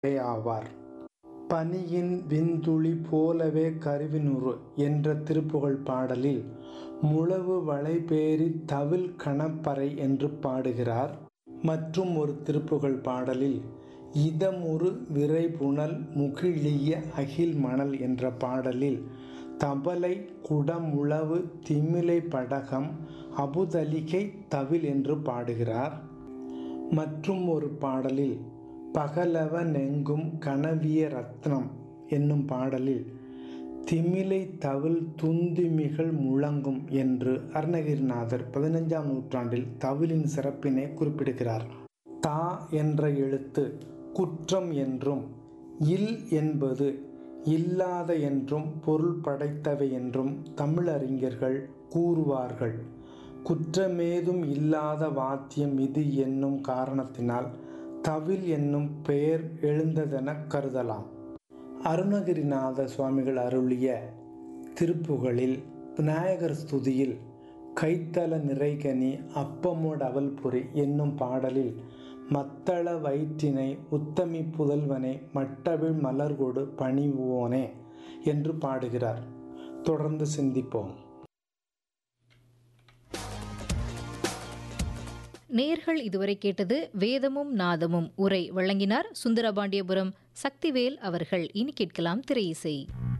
ஆவார் பனியின் விண்துளி போலவே கருவினுறு என்ற திருப்புகழ் பாடலில் முழவு வளைபேரி தவில் கணப்பறை என்று பாடுகிறார் மற்றும் ஒரு திருப்புகழ் பாடலில் இதமுறு விரைபுணல் முகிழிய அகில் மணல் என்ற பாடலில் தபலை குடமுழவு திமிலை படகம் அபுதலிகை தவில் என்று பாடுகிறார் மற்றும் ஒரு பாடலில் பகலவ நெங்கும் கனவிய ரத்னம் என்னும் பாடலில் திமிலை தவில் துந்திமிகள் முழங்கும் என்று அருணகிரிநாதர் பதினஞ்சாம் நூற்றாண்டில் தவிலின் சிறப்பினை குறிப்பிடுகிறார் தா என்ற எழுத்து குற்றம் என்றும் இல் என்பது இல்லாத என்றும் பொருள் படைத்தவை என்றும் தமிழறிஞர்கள் கூறுவார்கள் குற்றமேதும் இல்லாத வாத்தியம் இது என்னும் காரணத்தினால் தவில் என்னும் பெயர் எழுந்ததென கருதலாம் அருணகிரிநாத சுவாமிகள் அருளிய திருப்புகளில் விநாயகர் ஸ்துதியில் கைத்தல நிறைகனி அப்பமோடு அவல்புரி என்னும் பாடலில் மத்தள வயிற்றினை உத்தமி புதல்வனை மட்டவிழ் மலர்கொடு பணிவோனே என்று பாடுகிறார் தொடர்ந்து சிந்திப்போம் நேர்கள் இதுவரை கேட்டது வேதமும் நாதமும் உரை வழங்கினார் சுந்தரபாண்டியபுரம் சக்திவேல் அவர்கள் இனி கேட்கலாம் திரை இசை